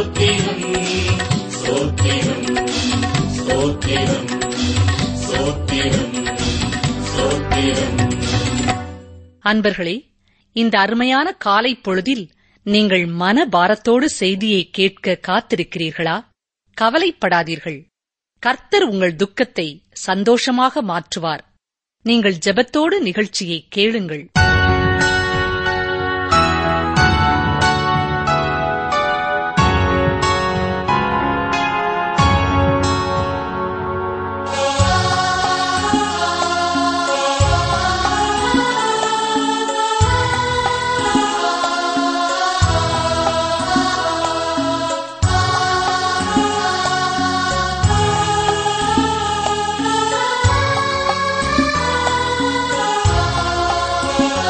ஸ்தோத்திரம் ஸ்தோத்திரம் ஸ்தோத்திரம் ஸ்தோத்திரம் ஸ்தோத்திரம் அன்பர்களே இந்த அருமையான காலை பொழுதில் நீங்கள் மன பாரத்தோடு செய்தியை கேட்க காத்திருக்கிறீர்களா கவலைப்படாதீர்கள் கர்த்தர் உங்கள் துக்கத்தை சந்தோஷமாக மாற்றுவார் நீங்கள் ஜெபத்தோடு நிகழ்ச்சியை கேளுங்கள் ஆ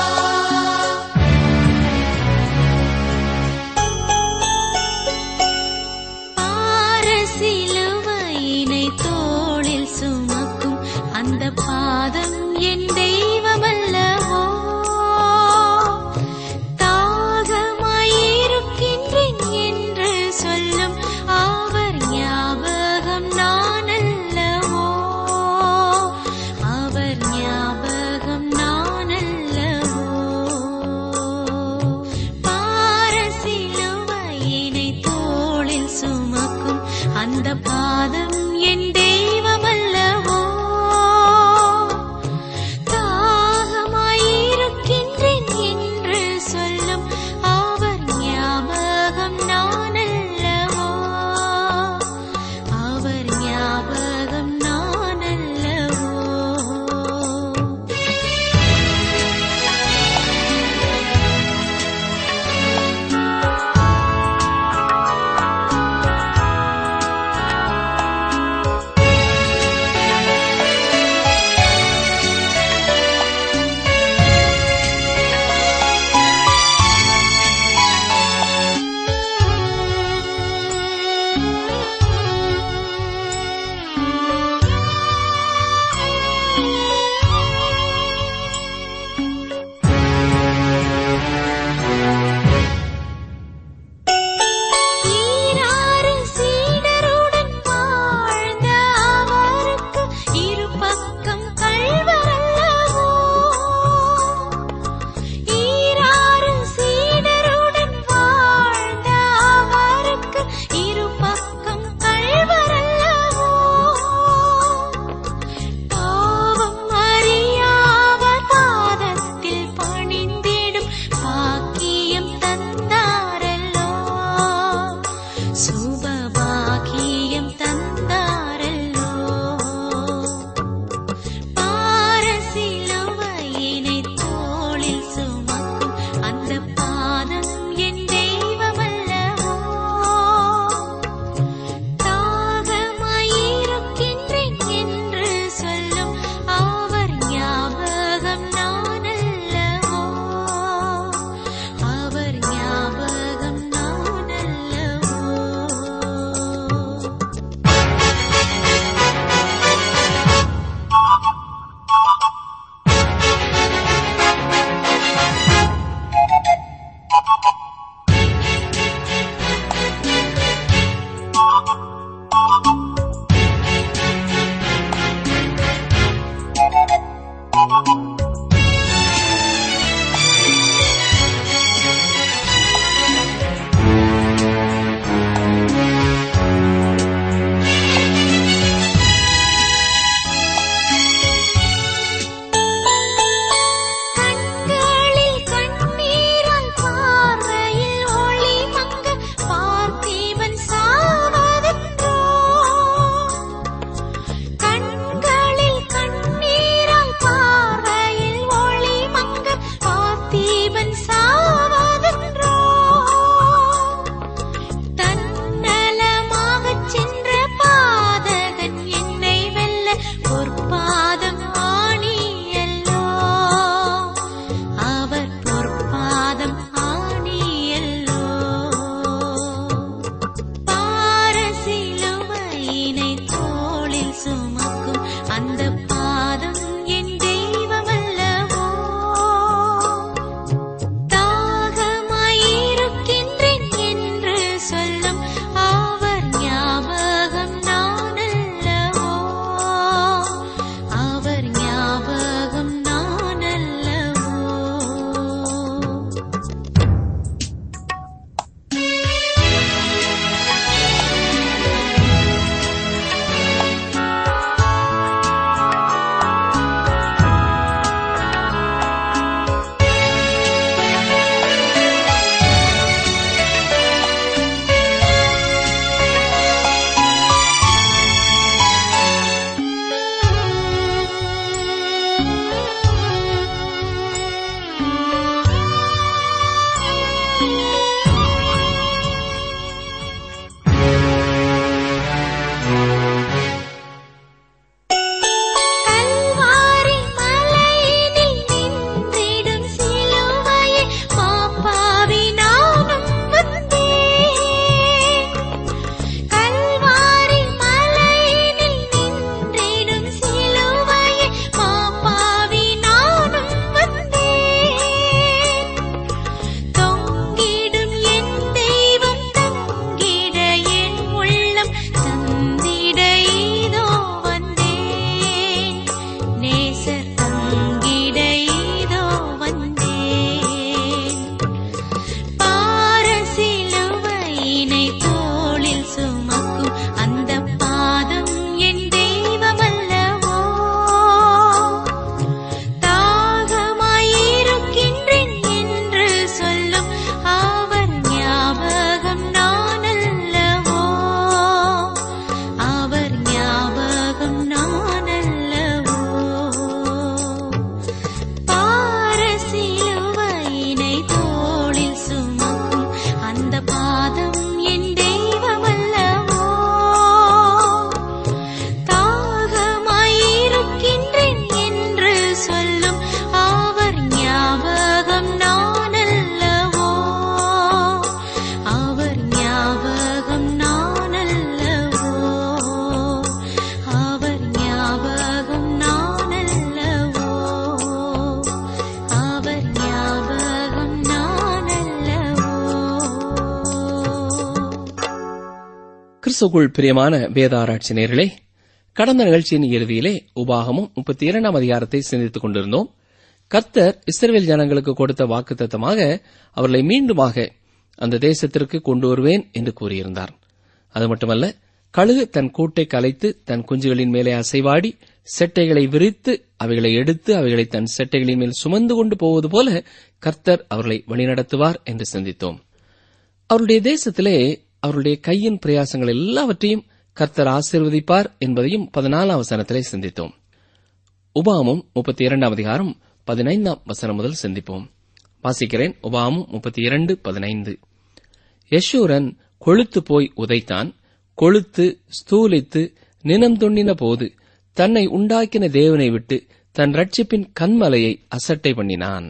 கிறிஸ்துக்குள் பிரியமான வேத ஆராய்ச்சி நேர்களே கடந்த நிகழ்ச்சியின் இறுதியிலே உபாகமும் முப்பத்தி இரண்டாம் அதிகாரத்தை சிந்தித்துக் கொண்டிருந்தோம் கர்த்தர் இஸ்ரேல் ஜனங்களுக்கு கொடுத்த வாக்குத்தத்தமாக அவர்களை மீண்டுமாக அந்த தேசத்திற்கு கொண்டு வருவேன் என்று கூறியிருந்தார் அது மட்டுமல்ல கழுகு தன் கூட்டை கலைத்து தன் குஞ்சுகளின் மேலே அசைவாடி செட்டைகளை விரித்து அவைகளை எடுத்து அவைகளை தன் செட்டைகளின் மேல் சுமந்து கொண்டு போவது போல கர்த்தர் அவர்களை வழிநடத்துவார் என்று சிந்தித்தோம் அவருடைய தேசத்திலே அவருடைய கையின் பிரயாசங்கள் எல்லாவற்றையும் கர்த்தர் ஆசீர்வதிப்பார் என்பதையும் பதினாலாம் வசனத்திலே சிந்தித்தோம் உபாமும் முப்பத்தி இரண்டாம் அதிகாரம் பதினைந்தாம் வசனம் முதல் சிந்திப்போம் வாசிக்கிறேன் உபாமும் முப்பத்தி இரண்டு பதினைந்து யசூரன் கொழுத்து போய் உதைத்தான் கொழுத்து ஸ்தூலித்து நினம் துண்ணின போது தன்னை உண்டாக்கின தேவனை விட்டு தன் ரட்சிப்பின் கண்மலையை அசட்டை பண்ணினான்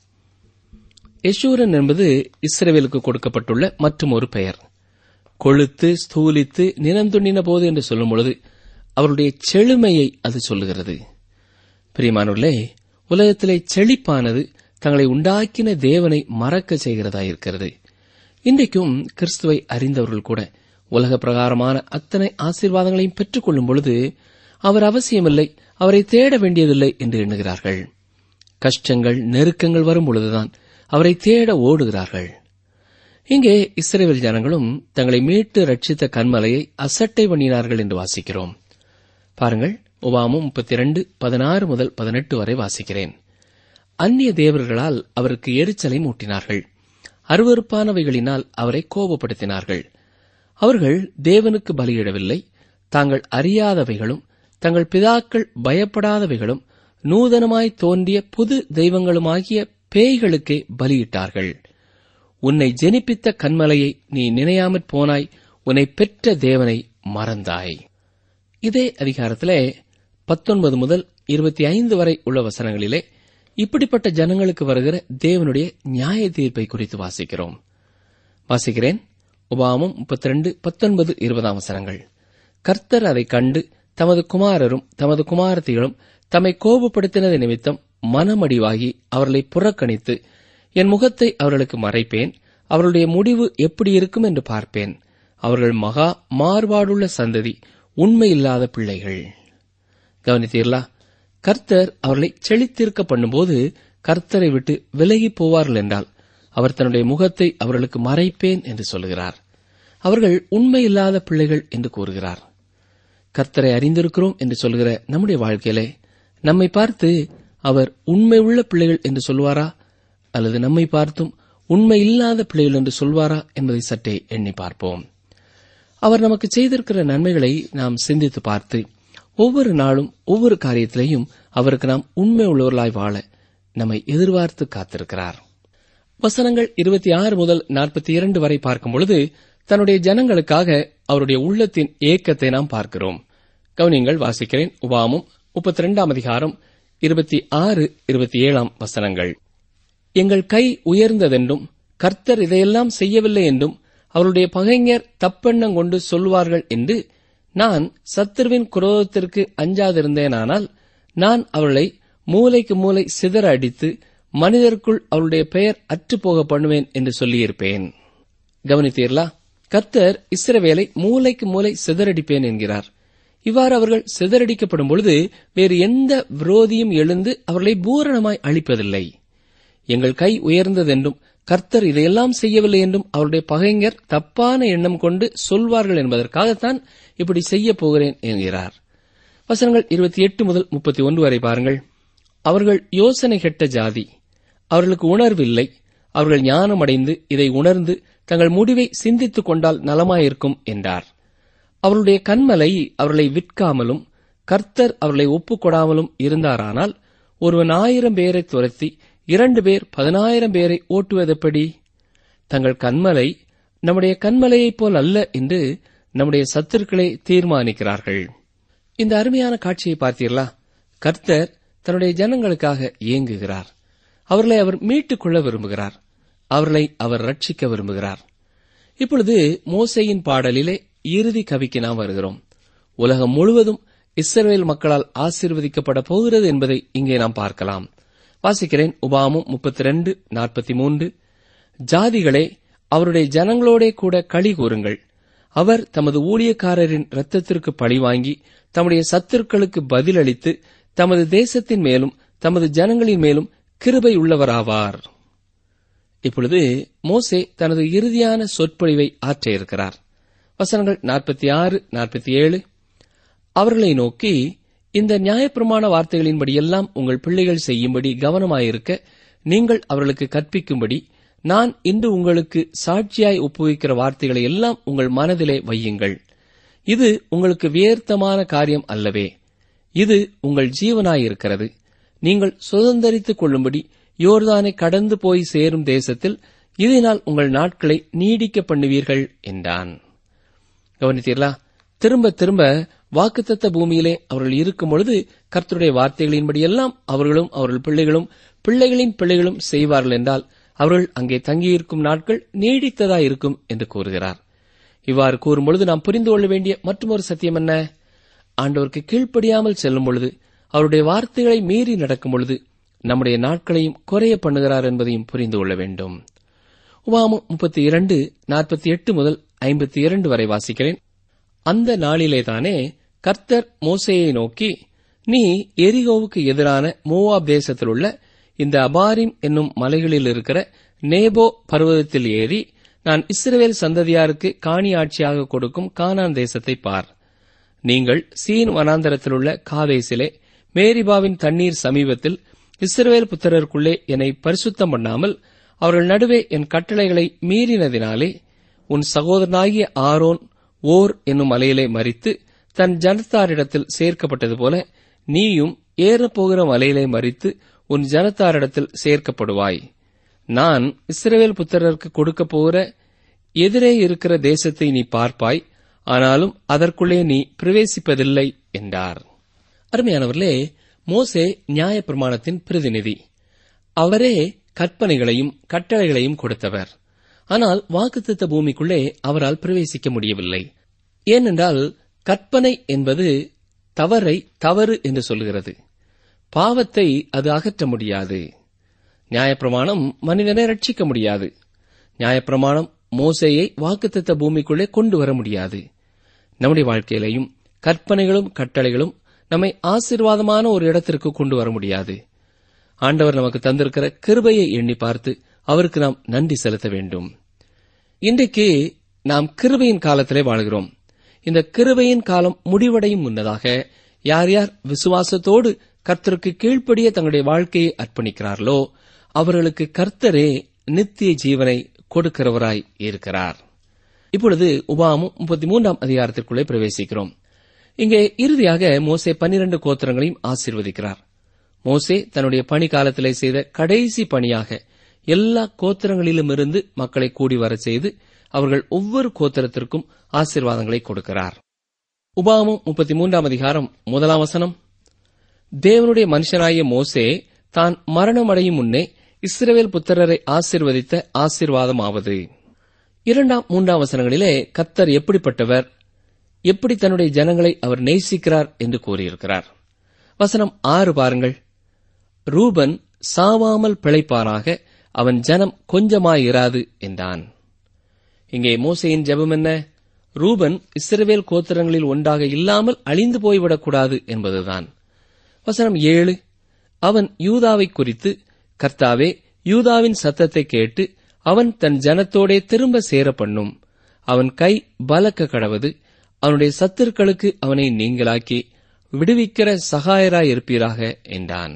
யசூரன் என்பது இஸ்ரேவேலுக்கு கொடுக்கப்பட்டுள்ள மற்றும் ஒரு பெயர் கொழுத்து ஸ்தூலித்து நினந்துண்ணின போது என்று சொல்லும் பொழுது அவருடைய செழுமையை அது சொல்லுகிறது பிரியமானவர்களே உலகத்திலே செழிப்பானது தங்களை உண்டாக்கின தேவனை மறக்க செய்கிறதாயிருக்கிறது இன்றைக்கும் கிறிஸ்துவை அறிந்தவர்கள் கூட உலக பிரகாரமான அத்தனை ஆசீர்வாதங்களையும் பெற்றுக் கொள்ளும் பொழுது அவர் அவசியமில்லை அவரை தேட வேண்டியதில்லை என்று எண்ணுகிறார்கள் கஷ்டங்கள் நெருக்கங்கள் வரும் பொழுதுதான் அவரை தேட ஓடுகிறார்கள் இங்கே இஸ்ரேல் ஜனங்களும் தங்களை மீட்டு ரட்சித்த கண்மலையை அசட்டை பண்ணினார்கள் என்று வாசிக்கிறோம் பாருங்கள் உபாமும் முப்பத்தி இரண்டு பதினாறு முதல் பதினெட்டு வரை வாசிக்கிறேன் அந்நிய தேவர்களால் அவருக்கு எரிச்சலை மூட்டினார்கள் அருவறுப்பானவைகளினால் அவரை கோபப்படுத்தினார்கள் அவர்கள் தேவனுக்கு பலியிடவில்லை தாங்கள் அறியாதவைகளும் தங்கள் பிதாக்கள் பயப்படாதவைகளும் நூதனமாய் தோன்றிய புது தெய்வங்களுமாகிய பேய்களுக்கே பலியிட்டார்கள் உன்னை ஜெனிப்பித்த கண்மலையை நீ நினையாமற் போனாய் உன்னை பெற்ற தேவனை மறந்தாய் இதே அதிகாரத்திலே பத்தொன்பது முதல் இருபத்தி ஐந்து வரை உள்ள வசனங்களிலே இப்படிப்பட்ட ஜனங்களுக்கு வருகிற தேவனுடைய நியாய தீர்ப்பை குறித்து வாசிக்கிறோம் வாசிக்கிறேன் உபாமம் முப்பத்தி ரெண்டு பத்தொன்பது இருபதாம் வசனங்கள் கர்த்தர் அதை கண்டு தமது குமாரரும் தமது குமாரத்திகளும் தம்மை கோபப்படுத்தினது நிமித்தம் மனமடிவாகி அவர்களை புறக்கணித்து என் முகத்தை அவர்களுக்கு மறைப்பேன் அவர்களுடைய முடிவு எப்படி இருக்கும் என்று பார்ப்பேன் அவர்கள் மகா மாறுபாடுள்ள சந்ததி உண்மையில்லாத பிள்ளைகள் கவனித்தீர்களா கர்த்தர் அவர்களை செழித்திருக்க பண்ணும்போது கர்த்தரை விட்டு விலகி போவார்கள் என்றால் அவர் தன்னுடைய முகத்தை அவர்களுக்கு மறைப்பேன் என்று சொல்கிறார் அவர்கள் உண்மையில்லாத பிள்ளைகள் என்று கூறுகிறார் கர்த்தரை அறிந்திருக்கிறோம் என்று சொல்கிற நம்முடைய வாழ்க்கையிலே நம்மை பார்த்து அவர் உண்மை உள்ள பிள்ளைகள் என்று சொல்வாரா அல்லது நம்மை பார்த்தும் உண்மை இல்லாத பிள்ளைகள் என்று சொல்வாரா என்பதை சற்றே எண்ணி பார்ப்போம் அவர் நமக்கு செய்திருக்கிற நன்மைகளை நாம் சிந்தித்து பார்த்து ஒவ்வொரு நாளும் ஒவ்வொரு காரியத்திலையும் அவருக்கு நாம் உண்மை உள்ளவர்களாய் வாழ நம்மை எதிர்பார்த்து காத்திருக்கிறார் வசனங்கள் இருபத்தி ஆறு முதல் நாற்பத்தி இரண்டு வரை பார்க்கும் பொழுது தன்னுடைய ஜனங்களுக்காக அவருடைய உள்ளத்தின் ஏக்கத்தை நாம் பார்க்கிறோம் கவனியங்கள் வாசிக்கிறேன் உபாமும் முப்பத்தி ரெண்டாம் அதிகாரம் இருபத்தி ஆறு இருபத்தி ஏழாம் வசனங்கள் எங்கள் கை உயர்ந்ததென்றும் கர்த்தர் இதையெல்லாம் செய்யவில்லை என்றும் அவருடைய பகைஞர் தப்பெண்ணம் கொண்டு சொல்வார்கள் என்று நான் சத்துருவின் குரோதத்திற்கு அஞ்சாதிருந்தேனானால் நான் அவர்களை மூலைக்கு மூலை சிதற அடித்து மனிதருக்குள் அவருடைய பெயர் அற்றுப்போக பண்ணுவேன் என்று சொல்லியிருப்பேன் கவனித்தீர்களா கர்த்தர் இஸ்ரவேலை மூலைக்கு மூலை சிதறடிப்பேன் என்கிறார் இவ்வாறு அவர்கள் சிதறடிக்கப்படும் பொழுது வேறு எந்த விரோதியும் எழுந்து அவர்களை பூரணமாய் அழிப்பதில்லை எங்கள் கை உயர்ந்ததென்றும் கர்த்தர் இதையெல்லாம் செய்யவில்லை என்றும் அவருடைய பகைஞர் தப்பான எண்ணம் கொண்டு சொல்வார்கள் என்பதற்காகத்தான் இப்படி செய்ய போகிறேன் என்கிறார் வசனங்கள் இருபத்தி எட்டு முதல் முப்பத்தி ஒன்று வரை பாருங்கள் அவர்கள் யோசனை கெட்ட ஜாதி அவர்களுக்கு உணர்வில்லை அவர்கள் ஞானமடைந்து இதை உணர்ந்து தங்கள் முடிவை சிந்தித்துக் கொண்டால் நலமாயிருக்கும் என்றார் அவருடைய கண்மலை அவர்களை விற்காமலும் கர்த்தர் அவர்களை ஒப்புக்கொடாமலும் இருந்தாரானால் ஒருவன் ஆயிரம் பேரை துரத்தி இரண்டு பேர் பதினாயிரம் பேரை ஓட்டுவதெப்படி தங்கள் கண்மலை நம்முடைய கண்மலையைப் போல் அல்ல என்று நம்முடைய சத்துருக்களை தீர்மானிக்கிறார்கள் இந்த அருமையான காட்சியை பார்த்தீர்களா கர்த்தர் தன்னுடைய ஜனங்களுக்காக இயங்குகிறார் அவர்களை அவர் மீட்டுக் கொள்ள விரும்புகிறார் அவர்களை அவர் ரட்சிக்க விரும்புகிறார் இப்பொழுது மோசையின் பாடலிலே இறுதி கவிக்கு நாம் வருகிறோம் உலகம் முழுவதும் இஸ்ரவேல் மக்களால் ஆசீர்வதிக்கப்பட போகிறது என்பதை இங்கே நாம் பார்க்கலாம் வாசிக்கிறேன் உபாமும் முப்பத்தி ரெண்டு நாற்பத்தி மூன்று ஜாதிகளே அவருடைய ஜனங்களோடே கூட களி கூறுங்கள் அவர் தமது ஊழியக்காரரின் இரத்தத்திற்கு பழிவாங்கி தம்முடைய சத்துருக்களுக்கு பதிலளித்து தமது தேசத்தின் மேலும் தமது ஜனங்களின் மேலும் கிருபை உள்ளவராவார் இப்பொழுது மோசே தனது இறுதியான சொற்பொழிவை ஆற்ற இருக்கிறார் வசனங்கள் நாற்பத்தி ஆறு நாற்பத்தி ஏழு அவர்களை நோக்கி இந்த நியாயப்பிரமாண வார்த்தைகளின்படியெல்லாம் உங்கள் பிள்ளைகள் செய்யும்படி கவனமாயிருக்க நீங்கள் அவர்களுக்கு கற்பிக்கும்படி நான் இன்று உங்களுக்கு சாட்சியாய் ஒப்புவிக்கிற வார்த்தைகளை எல்லாம் உங்கள் மனதிலே வையுங்கள் இது உங்களுக்கு வியர்த்தமான காரியம் அல்லவே இது உங்கள் ஜீவனாயிருக்கிறது நீங்கள் சுதந்தரித்துக் கொள்ளும்படி யோர்தானை கடந்து போய் சேரும் தேசத்தில் இதனால் உங்கள் நாட்களை நீடிக்க பண்ணுவீர்கள் என்றான் கவனித்தீர்களா திரும்ப திரும்ப வாக்குத்தத்த பூமியிலே அவர்கள் இருக்கும் பொழுது கர்த்தருடைய வார்த்தைகளின்படியெல்லாம் அவர்களும் அவர்கள் பிள்ளைகளும் பிள்ளைகளின் பிள்ளைகளும் செய்வார்கள் என்றால் அவர்கள் அங்கே தங்கியிருக்கும் நாட்கள் நீடித்ததாயிருக்கும் என்று கூறுகிறார் இவ்வாறு கூறும்பொழுது நாம் புரிந்து கொள்ள வேண்டிய மற்றொரு சத்தியம் என்ன ஆண்டவருக்கு கீழ்ப்படியாமல் செல்லும் பொழுது அவருடைய வார்த்தைகளை மீறி நடக்கும் பொழுது நம்முடைய நாட்களையும் குறைய பண்ணுகிறார் என்பதையும் புரிந்து கொள்ள வேண்டும் உபாமம் முப்பத்தி இரண்டு நாற்பத்தி எட்டு முதல் ஐம்பத்தி இரண்டு வரை வாசிக்கிறேன் அந்த நாளிலேதானே கர்த்தர் மோசேயை நோக்கி நீ எரிகோவுக்கு எதிரான மோவாப் தேசத்தில் உள்ள இந்த அபாரிம் என்னும் மலைகளில் இருக்கிற நேபோ பர்வதத்தில் ஏறி நான் இஸ்ரவேல் சந்ததியாருக்கு காணி ஆட்சியாக கொடுக்கும் கானான் தேசத்தை பார் நீங்கள் சீன் வனாந்தரத்திலுள்ள காதேசிலே மேரிபாவின் தண்ணீர் சமீபத்தில் இஸ்ரவேல் புத்திரருக்குள்ளே என்னை பரிசுத்தம் பண்ணாமல் அவர்கள் நடுவே என் கட்டளைகளை மீறினதினாலே உன் சகோதரனாகிய ஆரோன் ஓர் என்னும் மலையிலே மறித்து தன் ஜனத்தாரிடத்தில் சேர்க்கப்பட்டது போல நீயும் ஏறப்போகிற மலையிலே மறித்து உன் ஜனத்தாரிடத்தில் சேர்க்கப்படுவாய் நான் இஸ்ரவேல் புத்திரருக்கு கொடுக்கப் போகிற எதிரே இருக்கிற தேசத்தை நீ பார்ப்பாய் ஆனாலும் அதற்குள்ளே நீ பிரவேசிப்பதில்லை என்றார் அருமையானவர்களே மோசே நியாயப்பிரமாணத்தின் பிரதிநிதி அவரே கற்பனைகளையும் கட்டளைகளையும் கொடுத்தவர் ஆனால் வாக்குத்தத்த பூமிக்குள்ளே அவரால் பிரவேசிக்க முடியவில்லை ஏனென்றால் கற்பனை என்பது தவறை தவறு என்று சொல்கிறது பாவத்தை அது அகற்ற முடியாது நியாயப்பிரமாணம் மனிதனை ரட்சிக்க முடியாது நியாயப்பிரமாணம் மோசையை வாக்குத்தத்த பூமிக்குள்ளே கொண்டு வர முடியாது நம்முடைய வாழ்க்கையிலையும் கற்பனைகளும் கட்டளைகளும் நம்மை ஆசீர்வாதமான ஒரு இடத்திற்கு கொண்டு வர முடியாது ஆண்டவர் நமக்கு தந்திருக்கிற கிருபையை எண்ணி பார்த்து அவருக்கு நாம் நன்றி செலுத்த வேண்டும் இன்றைக்கு நாம் கிருபையின் காலத்திலே வாழ்கிறோம் இந்த கிருபையின் காலம் முடிவடையும் முன்னதாக யார் யார் விசுவாசத்தோடு கர்த்தருக்கு கீழ்ப்படிய தங்களுடைய வாழ்க்கையை அர்ப்பணிக்கிறார்களோ அவர்களுக்கு கர்த்தரே நித்திய ஜீவனை கொடுக்கிறவராய் இருக்கிறார் இப்பொழுது உபாமும் முப்பத்தி மூன்றாம் அதிகாரத்திற்குள்ளே பிரவேசிக்கிறோம் இங்கே இறுதியாக மோசே பன்னிரண்டு கோத்திரங்களையும் ஆசீர்வதிக்கிறார் மோசே தன்னுடைய பணி காலத்திலே செய்த கடைசி பணியாக எல்லா கோத்திரங்களிலுமிருந்து மக்களை கூடி வரச் செய்து அவர்கள் ஒவ்வொரு கோத்திரத்திற்கும் ஆசீர்வாதங்களை கொடுக்கிறார் உபாமம் முப்பத்தி மூன்றாம் அதிகாரம் முதலாம் வசனம் தேவனுடைய மனுஷனாகிய மோசே தான் மரணமடையும் முன்னே இஸ்ரவேல் புத்திரரை ஆசீர்வதித்த ஆசீர்வாதமாவது இரண்டாம் மூன்றாம் வசனங்களிலே கத்தர் எப்படிப்பட்டவர் எப்படி தன்னுடைய ஜனங்களை அவர் நேசிக்கிறார் என்று கூறியிருக்கிறார் வசனம் ஆறு பாருங்கள் ரூபன் சாவாமல் பிழைப்பானாக அவன் ஜனம் கொஞ்சமாயிராது என்றான் இங்கே மோசையின் ஜெபம் என்ன ரூபன் இஸ்ரவேல் கோத்திரங்களில் ஒன்றாக இல்லாமல் அழிந்து போய்விடக்கூடாது என்பதுதான் வசனம் ஏழு அவன் யூதாவை குறித்து கர்த்தாவே யூதாவின் சத்தத்தை கேட்டு அவன் தன் ஜனத்தோடே திரும்ப சேர பண்ணும் அவன் கை பலக்க கடவது அவனுடைய சத்துருக்களுக்கு அவனை நீங்களாக்கி விடுவிக்கிற சகாயராயிருப்பீராக என்றான்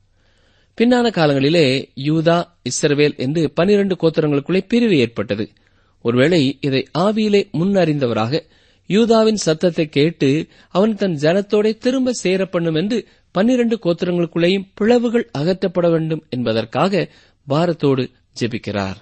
பின்னான காலங்களிலே யூதா இஸ்ரவேல் என்று பனிரண்டு கோத்திரங்களுக்குள்ளே பிரிவு ஏற்பட்டது ஒருவேளை இதை ஆவியிலே முன்னறிந்தவராக யூதாவின் சத்தத்தை கேட்டு அவன் தன் ஜனத்தோடே திரும்ப சேர பண்ணும் என்று பன்னிரண்டு கோத்திரங்களுக்குள்ளேயும் பிளவுகள் அகற்றப்பட வேண்டும் என்பதற்காக பாரத்தோடு ஜெபிக்கிறார்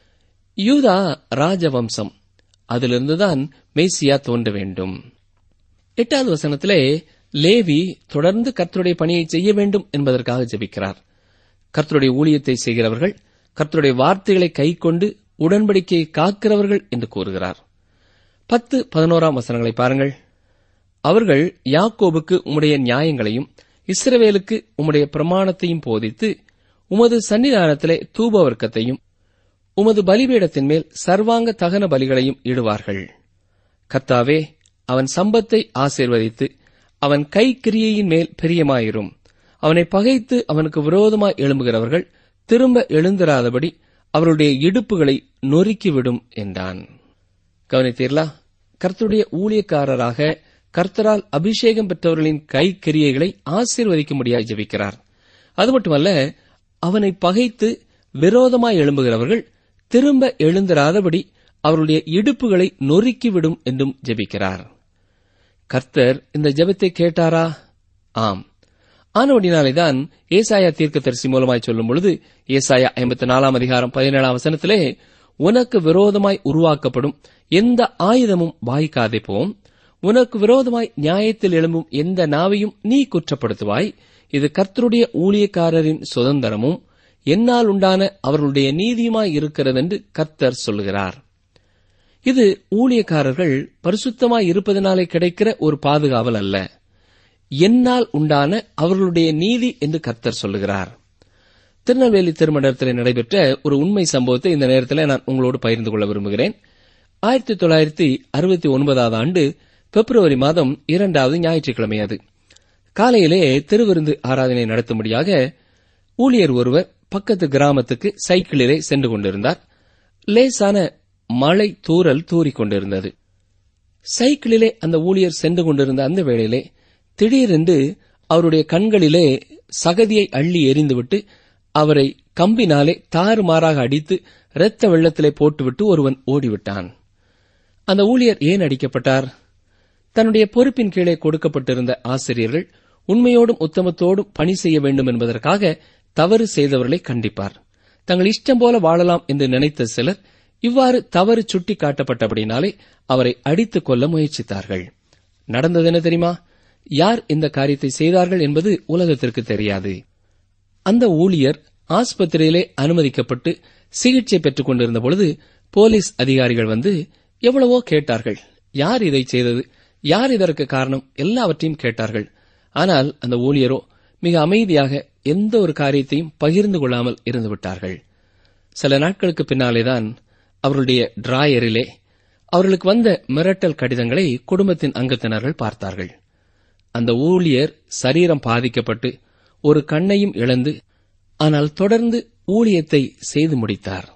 யூதா ராஜவம்சம் அதிலிருந்துதான் மேசியா தோன்ற வேண்டும் எட்டாவது வசனத்திலே லேவி தொடர்ந்து கர்த்தருடைய பணியை செய்ய வேண்டும் என்பதற்காக ஜெபிக்கிறார் கர்த்தருடைய ஊழியத்தை செய்கிறவர்கள் கர்த்தருடைய வார்த்தைகளை கைக்கொண்டு உடன்படிக்கையை காக்கிறவர்கள் என்று கூறுகிறார் பத்து பதினோராம் வசனங்களை பாருங்கள் அவர்கள் யாக்கோபுக்கு உம்முடைய நியாயங்களையும் இஸ்ரவேலுக்கு உம்முடைய பிரமாணத்தையும் போதித்து உமது சன்னிதானத்திலே தூபவர்க்கத்தையும் உமது பலிபீடத்தின் மேல் சர்வாங்க தகன பலிகளையும் இடுவார்கள் கர்த்தாவே அவன் சம்பத்தை ஆசீர்வதித்து அவன் கைக்கிரியையின் மேல் பிரியமாயிரும் அவனை பகைத்து அவனுக்கு விரோதமாய் எழும்புகிறவர்கள் திரும்ப எழுந்திராதபடி அவருடைய இடுப்புகளை நொறுக்கிவிடும் என்றான் கவனித்தீர்களா கர்த்தருடைய ஊழியக்காரராக கர்த்தரால் அபிஷேகம் பெற்றவர்களின் கைக்கிரியைகளை ஆசீர்வதிக்கும்படியாய் ஜெபிக்கிறார் அது மட்டுமல்ல அவனை பகைத்து விரோதமாய் எழும்புகிறவர்கள் திரும்ப எழுந்திராதபடி அவருடைய இடுப்புகளை நொறுக்கிவிடும் என்றும் ஜெபிக்கிறார் கர்த்தர் இந்த ஜெபத்தை கேட்டாரா ஆம் ஆனவடினாலேதான் ஏசாயா தீர்க்கதரிசி மூலமாய் சொல்லும் பொழுது ஏசாயா ஐம்பத்தி நாலாம் அதிகாரம் பதினேழாம் வசனத்திலே உனக்கு விரோதமாய் உருவாக்கப்படும் எந்த ஆயுதமும் வாய்க்காதே போம் உனக்கு விரோதமாய் நியாயத்தில் எழும்பும் எந்த நாவையும் நீ குற்றப்படுத்துவாய் இது கர்த்தருடைய ஊழியக்காரரின் சுதந்திரமும் என்னால் உண்டான அவர்களுடைய நீதியுமாய் இருக்கிறதென்று கர்த்தர் சொல்லுகிறார் இது ஊழியக்காரர்கள் பரிசுத்தமாய் இருப்பதனாலே கிடைக்கிற ஒரு பாதுகாவல் அல்ல என்னால் உண்டான அவர்களுடைய நீதி என்று கர்த்தர் சொல்லுகிறார் திருநெல்வேலி திருமணத்தில் நடைபெற்ற ஒரு உண்மை சம்பவத்தை இந்த நேரத்தில் நான் உங்களோடு பகிர்ந்து கொள்ள விரும்புகிறேன் ஆயிரத்தி தொள்ளாயிரத்தி அறுபத்தி ஒன்பதாவது ஆண்டு பிப்ரவரி மாதம் இரண்டாவது ஞாயிற்றுக்கிழமை அது காலையிலே திருவிருந்து ஆராதனை நடத்தும்படியாக ஊழியர் ஒருவர் பக்கத்து கிராமத்துக்கு சைக்கிளிலே சென்று கொண்டிருந்தார் லேசான மழை தூறல் தூறிக் கொண்டிருந்தது சைக்கிளிலே அந்த ஊழியர் சென்று கொண்டிருந்த அந்த வேளையிலே திடீரென்று அவருடைய கண்களிலே சகதியை அள்ளி எறிந்துவிட்டு அவரை கம்பினாலே தாறுமாறாக அடித்து இரத்த வெள்ளத்திலே போட்டுவிட்டு ஒருவன் ஓடிவிட்டான் அந்த ஊழியர் ஏன் அடிக்கப்பட்டார் தன்னுடைய பொறுப்பின் கீழே கொடுக்கப்பட்டிருந்த ஆசிரியர்கள் உண்மையோடும் உத்தமத்தோடும் பணி செய்ய வேண்டும் என்பதற்காக தவறு செய்தவர்களை கண்டிப்பார் தங்கள் இஷ்டம் போல வாழலாம் என்று நினைத்த சிலர் இவ்வாறு தவறு சுட்டி காட்டப்பட்டபடினாலே அவரை அடித்துக் கொள்ள முயற்சித்தார்கள் நடந்தது என்ன தெரியுமா யார் இந்த காரியத்தை செய்தார்கள் என்பது உலகத்திற்கு தெரியாது அந்த ஊழியர் ஆஸ்பத்திரியிலே அனுமதிக்கப்பட்டு சிகிச்சை பெற்றுக் கொண்டிருந்த பொழுது போலீஸ் அதிகாரிகள் வந்து எவ்வளவோ கேட்டார்கள் யார் இதை செய்தது யார் இதற்கு காரணம் எல்லாவற்றையும் கேட்டார்கள் ஆனால் அந்த ஊழியரோ மிக அமைதியாக எந்த ஒரு காரியத்தையும் பகிர்ந்து கொள்ளாமல் இருந்து விட்டார்கள் சில நாட்களுக்கு பின்னாலேதான் அவர்களுடைய டிராயரிலே அவர்களுக்கு வந்த மிரட்டல் கடிதங்களை குடும்பத்தின் அங்கத்தினர்கள் பார்த்தார்கள் அந்த ஊழியர் சரீரம் பாதிக்கப்பட்டு ஒரு கண்ணையும் இழந்து ஆனால் தொடர்ந்து ஊழியத்தை செய்து முடித்தார்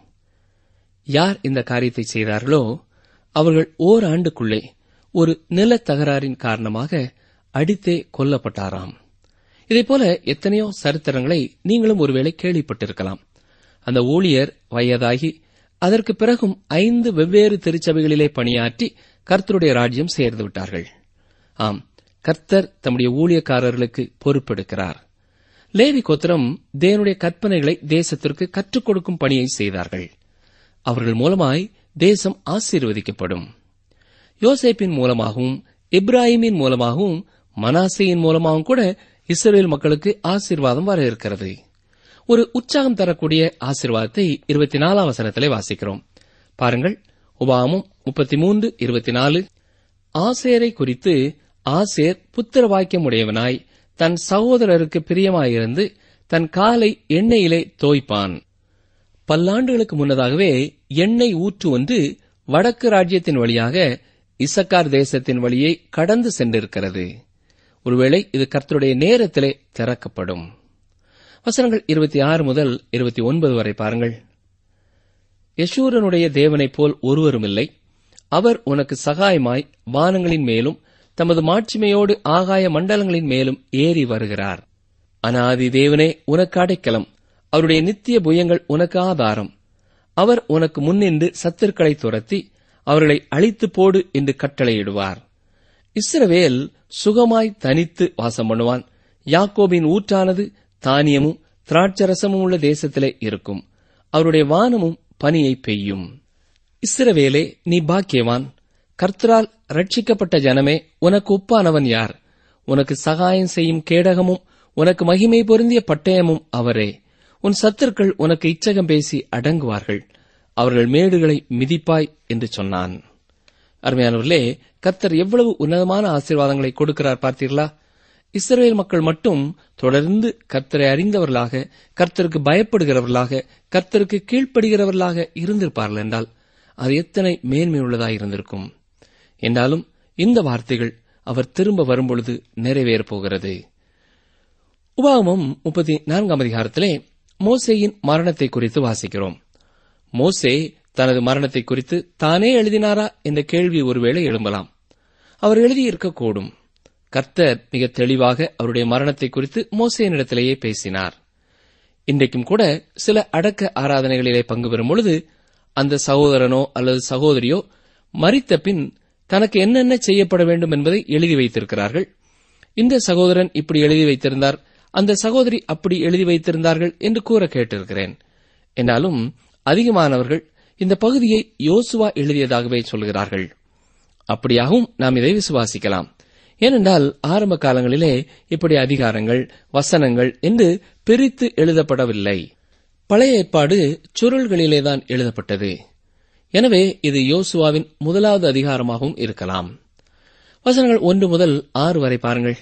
யார் இந்த காரியத்தை செய்தார்களோ அவர்கள் ஓராண்டுக்குள்ளே ஒரு நில தகராறின் காரணமாக அடித்தே கொல்லப்பட்டாராம் இதைப்போல எத்தனையோ சரித்திரங்களை நீங்களும் ஒருவேளை கேள்விப்பட்டிருக்கலாம் அந்த ஊழியர் வயதாகி அதற்கு பிறகும் ஐந்து வெவ்வேறு திருச்சபைகளிலே பணியாற்றி கர்த்தருடைய ராஜ்யம் சேர்ந்து விட்டார்கள் ஆம் கர்த்தர் தம்முடைய ஊழியக்காரர்களுக்கு பொறுப்பெடுக்கிறார் லேவி கோத்திரம் தேவனுடைய கற்பனைகளை தேசத்திற்கு கற்றுக் கொடுக்கும் பணியை செய்தார்கள் அவர்கள் மூலமாய் தேசம் ஆசீர்வதிக்கப்படும் யோசேப்பின் மூலமாகவும் இப்ராஹிமின் மூலமாகவும் மனாசையின் மூலமாகவும் கூட இஸ்ரேல் மக்களுக்கு ஆசீர்வாதம் வர இருக்கிறது ஒரு உற்சாகம் தரக்கூடிய ஆசீர்வாதத்தை இருபத்தி நாலாம் வசனத்திலே வாசிக்கிறோம் பாருங்கள் உபாமும் முப்பத்தி மூன்று இருபத்தி நாலு ஆசேரை குறித்து ஆசேர் புத்திர வாக்கியம் உடையவனாய் தன் சகோதரருக்கு பிரியமாயிருந்து தன் காலை எண்ணெயிலே தோய்ப்பான் பல்லாண்டுகளுக்கு முன்னதாகவே எண்ணெய் ஊற்று ஒன்று வடக்கு ராஜ்யத்தின் வழியாக இசக்கார் தேசத்தின் வழியே கடந்து சென்றிருக்கிறது ஒருவேளை இது கர்த்தருடைய நேரத்திலே திறக்கப்படும் வசனங்கள் இருபத்தி ஆறு முதல் இருபத்தி ஒன்பது வரை பாருங்கள் யசூரனுடைய தேவனைப் போல் ஒருவரும் இல்லை அவர் உனக்கு சகாயமாய் வானங்களின் மேலும் தமது மாட்சிமையோடு ஆகாய மண்டலங்களின் மேலும் ஏறி வருகிறார் அனாதி தேவனே உனக்கு அடைக்கலம் அவருடைய நித்திய புயங்கள் உனக்கு ஆதாரம் அவர் உனக்கு முன்னின்று சத்துருக்களை துரத்தி அவர்களை அழித்து போடு என்று கட்டளையிடுவார் இஸ்ரவேல் சுகமாய் தனித்து வாசம் பண்ணுவான் யாக்கோபின் ஊற்றானது தானியமும் திராட்சரசமும் உள்ள தேசத்திலே இருக்கும் அவருடைய வானமும் பனியை பெய்யும் இஸ்ரவேலே நீ பாக்கியவான் கர்த்தரால் ரட்சிக்கப்பட்ட ஜனமே உனக்கு ஒப்பானவன் யார் உனக்கு சகாயம் செய்யும் கேடகமும் உனக்கு மகிமை பொருந்திய பட்டயமும் அவரே உன் சத்துருக்கள் உனக்கு இச்சகம் பேசி அடங்குவார்கள் அவர்கள் மேடுகளை மிதிப்பாய் என்று சொன்னான் அருமையானவர்களே கர்த்தர் எவ்வளவு உன்னதமான ஆசீர்வாதங்களை கொடுக்கிறார் பார்த்தீர்களா இஸ்ரேல் மக்கள் மட்டும் தொடர்ந்து கர்த்தரை அறிந்தவர்களாக கர்த்தருக்கு பயப்படுகிறவர்களாக கர்த்தருக்கு கீழ்ப்படுகிறவர்களாக இருந்திருப்பார்கள் என்றால் அது எத்தனை மேன்மை உள்ளதாக இருந்திருக்கும் என்றாலும் இந்த வார்த்தைகள் அவர் திரும்ப வரும்பொழுது நிறைவேறப் போகிறது உபாகமம் முப்பத்தி நான்காம் அதிகாரத்திலே மோசேயின் மரணத்தை குறித்து வாசிக்கிறோம் மோசே தனது மரணத்தை குறித்து தானே எழுதினாரா என்ற கேள்வி ஒருவேளை எழும்பலாம் அவர் எழுதியிருக்கக்கூடும் கர்த்தர் மிக தெளிவாக அவருடைய மரணத்தை குறித்து மோசேனிடத்திலேயே பேசினார் இன்றைக்கும் கூட சில அடக்க ஆராதனைகளிலே பங்கு பெறும் பொழுது அந்த சகோதரனோ அல்லது சகோதரியோ மரித்த பின் தனக்கு என்னென்ன செய்யப்பட வேண்டும் என்பதை எழுதி வைத்திருக்கிறார்கள் இந்த சகோதரன் இப்படி எழுதி வைத்திருந்தார் அந்த சகோதரி அப்படி எழுதி வைத்திருந்தார்கள் என்று கூற கேட்டிருக்கிறேன் என்றாலும் அதிகமானவர்கள் இந்த பகுதியை யோசுவா எழுதியதாகவே சொல்கிறார்கள் அப்படியாகவும் நாம் இதை விசுவாசிக்கலாம் ஏனென்றால் ஆரம்ப காலங்களிலே இப்படி அதிகாரங்கள் வசனங்கள் என்று பிரித்து எழுதப்படவில்லை பழைய ஏற்பாடு சுருள்களிலேதான் எழுதப்பட்டது எனவே இது யோசுவாவின் முதலாவது அதிகாரமாகவும் இருக்கலாம் வசனங்கள் ஒன்று முதல் ஆறு வரை பாருங்கள்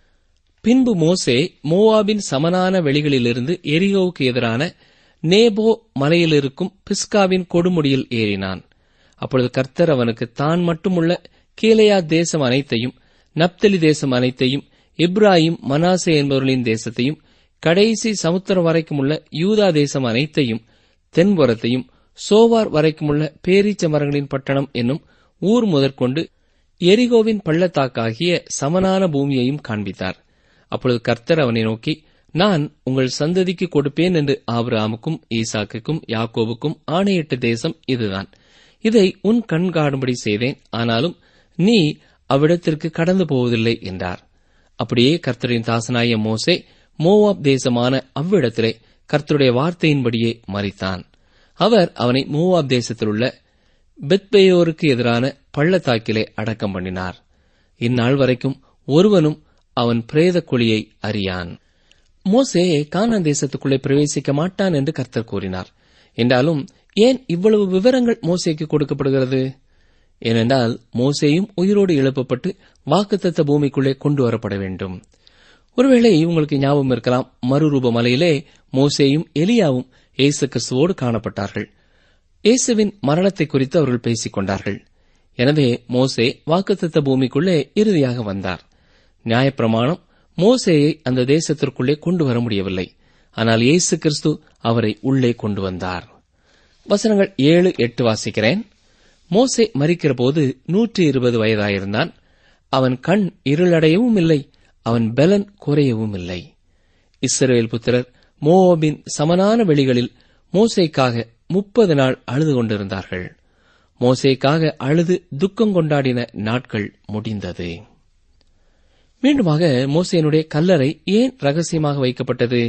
பின்பு மோசே மோவாபின் சமனான வெளிகளிலிருந்து எரிகோவுக்கு எதிரான நேபோ மலையில் இருக்கும் பிஸ்காவின் கொடுமுடியில் ஏறினான் அப்பொழுது கர்த்தர் அவனுக்கு தான் மட்டுமுள்ள கீழையா தேசம் அனைத்தையும் நப்தலி தேசம் அனைத்தையும் இப்ராஹிம் மனாசே என்பவர்களின் தேசத்தையும் கடைசி சமுத்திரம் வரைக்கும் உள்ள யூதா தேசம் அனைத்தையும் தென்புறத்தையும் சோவார் வரைக்குமுள்ள பேரீச்ச மரங்களின் பட்டணம் என்னும் ஊர் முதற்கொண்டு எரிகோவின் பள்ளத்தாக்காகிய சமனான பூமியையும் காண்பித்தார் அப்பொழுது கர்த்தர் அவனை நோக்கி நான் உங்கள் சந்ததிக்கு கொடுப்பேன் என்று ஆபிரகாமுக்கும் ஈசாக்குக்கும் யாக்கோவுக்கும் ஆணையிட்ட தேசம் இதுதான் இதை உன் கண் காணும்படி செய்தேன் ஆனாலும் நீ அவ்விடத்திற்கு கடந்து போவதில்லை என்றார் அப்படியே கர்த்தரின் தாசனாய மோசே மோவாப் தேசமான அவ்விடத்திலே கர்த்தருடைய வார்த்தையின்படியே மறித்தான் அவர் அவனை மோவாப் தேசத்திலுள்ள பெத்பேயோருக்கு எதிரான பள்ளத்தாக்கிலே அடக்கம் பண்ணினார் இந்நாள் வரைக்கும் ஒருவனும் அவன் பிரேத குழியை அறியான் மோசே கானான் தேசத்துக்குள்ளே பிரவேசிக்க மாட்டான் என்று கர்த்தர் கூறினார் என்றாலும் ஏன் இவ்வளவு விவரங்கள் மோசேக்கு கொடுக்கப்படுகிறது ஏனென்றால் மோசேயும் உயிரோடு எழுப்பப்பட்டு வாக்குத்தத்த பூமிக்குள்ளே கொண்டு வரப்பட வேண்டும் ஒருவேளை உங்களுக்கு ஞாபகம் இருக்கலாம் மறுரூப மலையிலே மோசேயும் எலியாவும் இயேசு கிறிஸ்துவோடு காணப்பட்டார்கள் இயேசுவின் மரணத்தை குறித்து அவர்கள் பேசிக் கொண்டார்கள் எனவே மோசே வாக்குத்தத்த பூமிக்குள்ளே இறுதியாக வந்தார் நியாயப்பிரமாணம் மோசேயை அந்த தேசத்திற்குள்ளே கொண்டு வர முடியவில்லை ஆனால் இயேசு கிறிஸ்து அவரை உள்ளே கொண்டு வந்தார் வசனங்கள் ஏழு எட்டு வாசிக்கிறேன் மோசே மறிக்கிறபோது நூற்றி இருபது வயதாயிருந்தான் அவன் கண் இருளடையவும் இல்லை அவன் பலன் குறையவும் இல்லை இஸ்ரவேல் புத்திரர் மோவாபின் சமனான வெளிகளில் மோசேக்காக முப்பது நாள் அழுது கொண்டிருந்தார்கள் மோசேக்காக அழுது துக்கம் கொண்டாடின நாட்கள் முடிந்தது மீண்டுமாக மோசேனுடைய கல்லறை ஏன் ரகசியமாக வைக்கப்பட்டது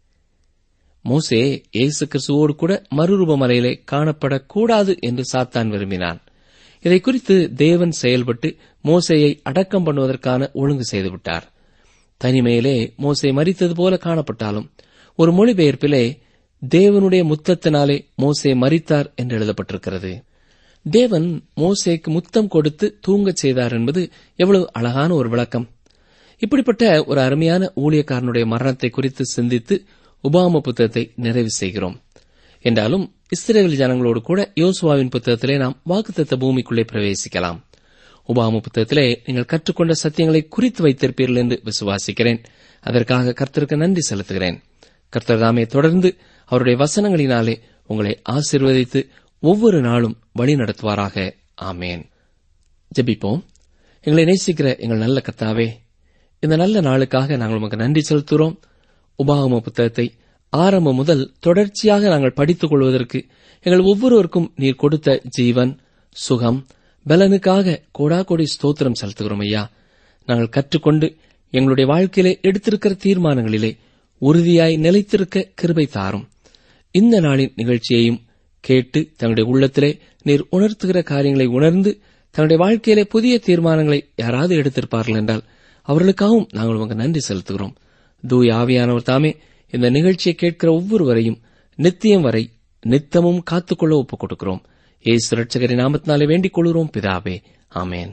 மோசே இயேசு கிறிஸ்துவோடு கூட மறுரூப மலையிலே காணப்படக்கூடாது என்று சாத்தான் விரும்பினான் இதை குறித்து தேவன் செயல்பட்டு மோசேயை அடக்கம் பண்ணுவதற்கான ஒழுங்கு செய்துவிட்டார் தனிமையிலே மோசே மறித்தது போல காணப்பட்டாலும் ஒரு மொழிபெயர்ப்பிலே தேவனுடைய முத்தத்தினாலே மோசே மறித்தார் என்று எழுதப்பட்டிருக்கிறது தேவன் மோசேக்கு முத்தம் கொடுத்து தூங்கச் செய்தார் என்பது எவ்வளவு அழகான ஒரு விளக்கம் இப்படிப்பட்ட ஒரு அருமையான ஊழியக்காரனுடைய மரணத்தை குறித்து சிந்தித்து உபாம புத்தகத்தை நிறைவு செய்கிறோம் என்றாலும் இஸ்ரேல் ஜனங்களோடு கூட யோசுவாவின் புத்தகத்திலே நாம் வாக்குத்தத்த பூமிக்குள்ளே பிரவேசிக்கலாம் உபாம புத்தகத்திலே நீங்கள் கற்றுக்கொண்ட சத்தியங்களை குறித்து வைத்திருப்பீர்கள் என்று விசுவாசிக்கிறேன் அதற்காக கர்த்தருக்கு நன்றி செலுத்துகிறேன் கர்த்தர் தாமே தொடர்ந்து அவருடைய வசனங்களினாலே உங்களை ஆசிர்வதித்து ஒவ்வொரு நாளும் வழி நடத்துவாராக ஆமேன் ஜெபிப்போம் எங்களை நேசிக்கிற எங்கள் நல்ல கர்த்தாவே இந்த நல்ல நாளுக்காக நாங்கள் உமக்கு நன்றி செலுத்துகிறோம் உபாகம புத்தகத்தை ஆரம்பம் முதல் தொடர்ச்சியாக நாங்கள் படித்துக் கொள்வதற்கு எங்கள் ஒவ்வொருவருக்கும் நீர் கொடுத்த ஜீவன் சுகம் பலனுக்காக கோடா கோடி ஸ்தோத்திரம் செலுத்துகிறோம் ஐயா நாங்கள் கற்றுக்கொண்டு எங்களுடைய வாழ்க்கையிலே எடுத்திருக்கிற தீர்மானங்களிலே உறுதியாய் நிலைத்திருக்க கிருபை தாரும் இந்த நாளின் நிகழ்ச்சியையும் கேட்டு தங்களுடைய உள்ளத்திலே நீர் உணர்த்துகிற காரியங்களை உணர்ந்து தன்னுடைய வாழ்க்கையிலே புதிய தீர்மானங்களை யாராவது எடுத்திருப்பார்கள் என்றால் அவர்களுக்காகவும் நாங்கள் உங்க நன்றி செலுத்துகிறோம் தூய் ஆவியானவர் தாமே இந்த நிகழ்ச்சியை கேட்கிற ஒவ்வொருவரையும் நித்தியம் வரை நித்தமும் காத்துக்கொள்ள ஒப்புக் கொடுக்கிறோம் ஏசு ரட்சகரின் நாமத்தினாலே வேண்டிக் கொள்கிறோம் பிதாவே ஆமேன்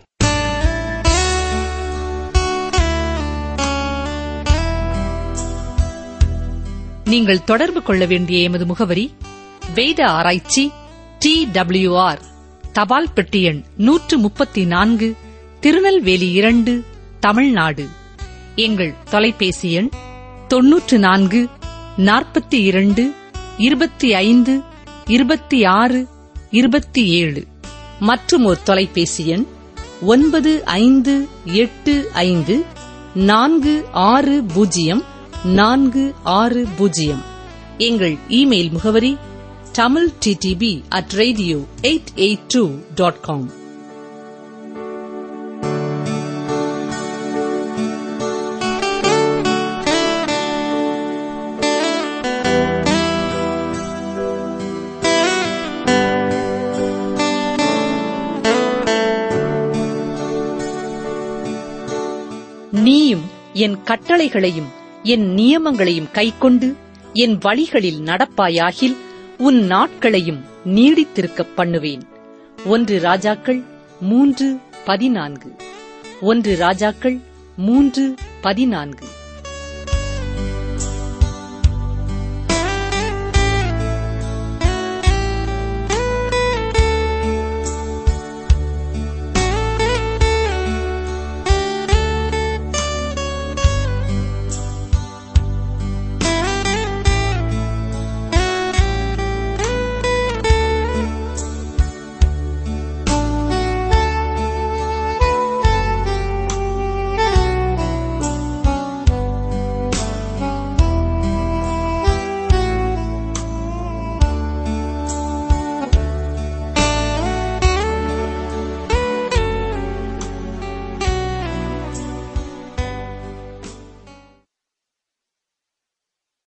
நீங்கள் தொடர்பு கொள்ள வேண்டிய எமது முகவரி வேத ஆராய்ச்சி டி டபிள்யூ ஆர் தபால் பெட்டி எண் நூற்று முப்பத்தி நான்கு திருநெல்வேலி இரண்டு தமிழ்நாடு எங்கள் தொலைபேசி எண் தொன்னூற்று நான்கு நாற்பத்தி இரண்டு இருபத்தி ஐந்து இருபத்தி ஆறு இருபத்தி ஏழு மற்றும் ஒரு தொலைபேசி எண் ஒன்பது ஐந்து எட்டு ஐந்து நான்கு ஆறு பூஜ்ஜியம் நான்கு ஆறு பூஜ்ஜியம் எங்கள் இமெயில் முகவரி Tamil DTP at radio eight eight two dot com நீயும் என் கட்டளைகளையும் என் நியமங்களையும் கைக்கொண்டு என் வழிகளில் நடப்பாயாகில் உன் நாட்களையும் நீடித்திருக்கப் பண்ணுவேன் ஒன்று ராஜாக்கள் மூன்று பதினான்கு ஒன்று ராஜாக்கள் மூன்று பதினான்கு